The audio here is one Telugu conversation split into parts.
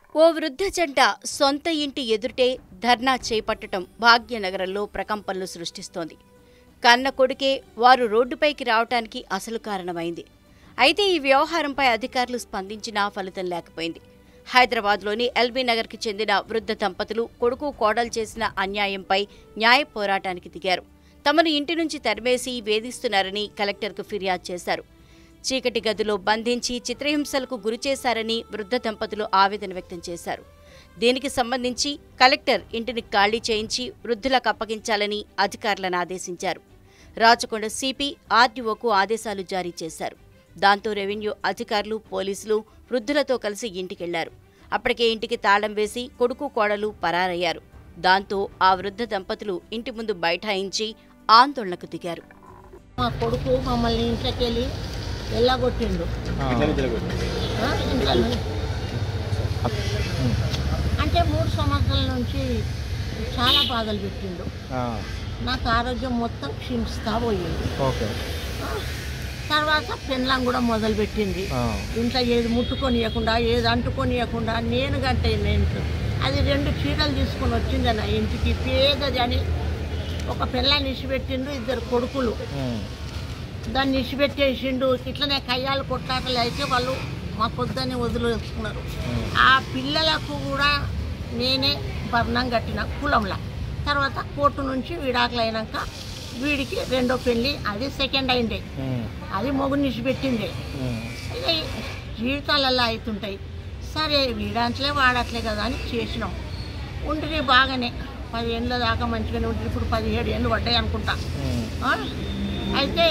ఓ వృద్ధ జంట సొంత ఇంటి ఎదుటే ధర్నా చేపట్టడం భాగ్యనగరంలో ప్రకంపనలు సృష్టిస్తోంది కన్న కొడుకే వారు రోడ్డుపైకి రావటానికి అసలు కారణమైంది అయితే ఈ వ్యవహారంపై అధికారులు స్పందించినా ఫలితం లేకపోయింది హైదరాబాద్లోని ఎల్బీ నగర్కి చెందిన వృద్ధ దంపతులు కొడుకు కోడలు చేసిన అన్యాయంపై న్యాయ పోరాటానికి దిగారు తమను ఇంటి నుంచి తరిమేసి వేధిస్తున్నారని కలెక్టర్కు ఫిర్యాదు చేశారు చీకటి గదిలో బంధించి చిత్రహింసలకు గురిచేశారని వృద్ధ దంపతులు ఆవేదన వ్యక్తం చేశారు దీనికి సంబంధించి కలెక్టర్ ఇంటిని ఖాళీ చేయించి వృద్ధులకు అప్పగించాలని అధికారులను ఆదేశించారు రాచకొండ సిపి ఆర్డీఓకు ఆదేశాలు జారీ చేశారు దాంతో రెవెన్యూ అధికారులు పోలీసులు వృద్ధులతో కలిసి ఇంటికెళ్లారు అప్పటికే ఇంటికి తాళం వేసి కొడుకు కోడలు పరారయ్యారు దాంతో ఆ వృద్ధ దంపతులు ఇంటి ముందు బైఠాయించి ఆందోళనకు దిగారు మా కొడుకు మమ్మల్ని ఇంట్లోకి వెళ్ళి వెళ్ళగొట్టిండు ఆ, ఇంట్లో నుంచి. అంటే మూడు సంవత్సరాల నుంచి చాలా బాధలు పెట్టిండు నాకు ఆరోగ్యం మొత్తం క్షీణిస్తా పోయింది ఓకే ఆ, తర్వాత పెండ్లం కూడా మొదలు పెట్టింది ఇంట్లో ఏది ముట్టుకొనియకుండా ఏది అంటుకొనియకుండా నేను గంటే ఇంట్లో అది రెండు చీరలు తీసుకొని వచ్చింది నా ఇంటికి పేదది అని ఒక పిల్లని ఇచ్చిపెట్టిండు ఇద్దరు కొడుకులు దాన్ని ఇచ్చిపెట్టేసిండు ఇట్లనే కయ్యాలు కొట్లాటలు అయితే వాళ్ళు మా పొద్దున్నే వదిలేసుకున్నారు ఆ పిల్లలకు కూడా నేనే భరణం కట్టిన కులంలా తర్వాత కోర్టు నుంచి విడాకులు అయినాక వీడికి రెండో పెళ్ళి అది సెకండ్ అయిందే అది మొగుడిని ఇచ్చిపెట్టిందే ఇక జీవితాలలో అవుతుంటాయి సరే వీడాంట్లే వాడట్లే కదా అని చేసినాం ఉంటే బాగానే పది ఏళ్ళ దాకా మంచిగానే ఉంటుంది ఇప్పుడు పదిహేడు ఏళ్ళు పడ్డాయి అనుకుంటా ఆ? అయితే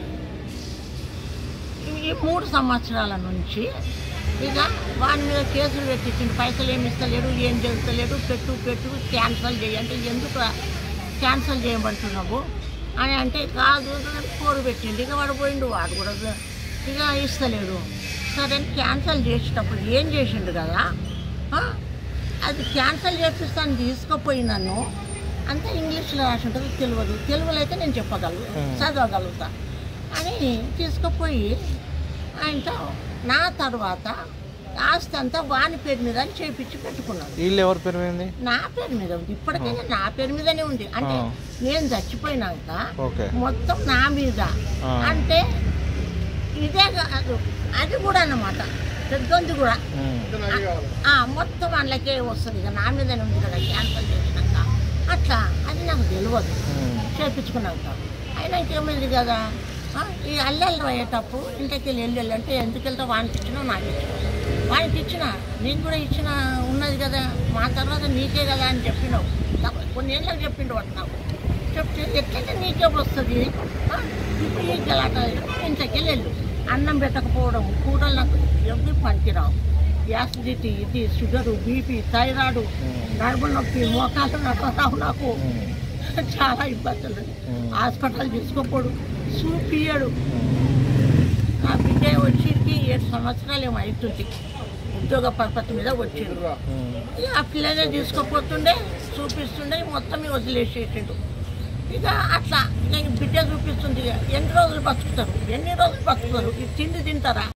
ఈ మూడు సంవత్సరాల నుంచి ఇక వాని మీద కేసులు పెట్టించిండు పైసలు ఏమి ఇస్తలేడు ఏం చేస్తలేడు పెట్టు పెట్టు క్యాన్సల్ చేయి అంటే ఎందుకు క్యాన్సల్ చేయమంటున్నావు అని అంటే కాదు కోరు పెట్టిండు ఇక వాడు పోయిండు వాడు కూడా ఇక ఇస్తలేడు సరే అని క్యాన్సల్ చేసేటప్పుడు ఏం చేసిండు కదా ఆ? అది క్యాన్సల్ చేపిస్తాను తీసుకుపోయి నన్ను అంతా ఇంగ్లీష్లో రాసి ఉంటుంది తెలియదు తెలుగులో అయితే నేను చెప్పగలను చదవగలుగుతా అని తీసుకుపోయి ఆయనతో నా తర్వాత ఆస్తి అంతా వాని పేరు మీద అని చేపించి పెట్టుకున్నాను వీళ్ళు ఎవరి పేరు ఏంది నా పేరు మీద ఉంది ఇప్పటికైనా నా పేరు మీదనే ఉంది అంటే ఆ. నేను చచ్చిపోయినాక ఓకే మొత్తం నా మీద ఆ. అంటే ఇదే కాదు అది కూడా అన్నమాట పెద్దొంది కూడా ఆ, మొత్తం అందులోకే వస్తుంది ఇక నా మీదనే ఉంది కదా క్యాన్సల్ చేసినాక అట్లా అది నాకు తెలియదు చేపించుకున్నాక అయినా ఇంకేమైంది కదా ఆ, ఈ అల్లెళ్ళు అయ్యేటప్పుడు ఇంటికి వెళ్ళి వెళ్ళి అంటే ఎందుకు వెళ్తా వానికి ఇచ్చినా నాకు ఇచ్చిన వానికి ఇచ్చిన నీకు కూడా ఇచ్చిన ఉన్నది కదా మా తర్వాత నీకే కదా అని చెప్పినావు నాకు కొన్ని ఏళ్ళకి చెప్పిండు వాడు నాకు చెప్తే ఎట్లయితే నీకే వస్తుంది ఆ, ఇప్పుడు ఈ గలాట ఇంటికి వెళ్ళి వెళ్ళు అన్నం పెట్టకపోవడం కూరలు నాకు ఎవరి పనికిరావు యాసిడిటీ ఇది షుగరు బీపీ థైరాయిడ్ నడుము నొప్పి మోకాలు నడవరావు నాకు చాలా ఇబ్బందులు హాస్పిటల్ తీసుకోపోడు చూపియడు నా బిడ్డ వచ్చేకి ఏడు సంవత్సరాలు ఏమో అవుతుంది ఉద్యోగ పరపతి మీద వచ్చిండు ఇక ఆ పిల్లనే తీసుకుపోతుండే చూపిస్తుండే మొత్తం వదిలేసేసిండు ఇక అట్లా ఇక బిడ్డ చూపిస్తుంది ఇక ఎన్ని రోజులు బతుకుతారు ఎన్ని రోజులు బతుకుతారు ఈ తిండి తింటారా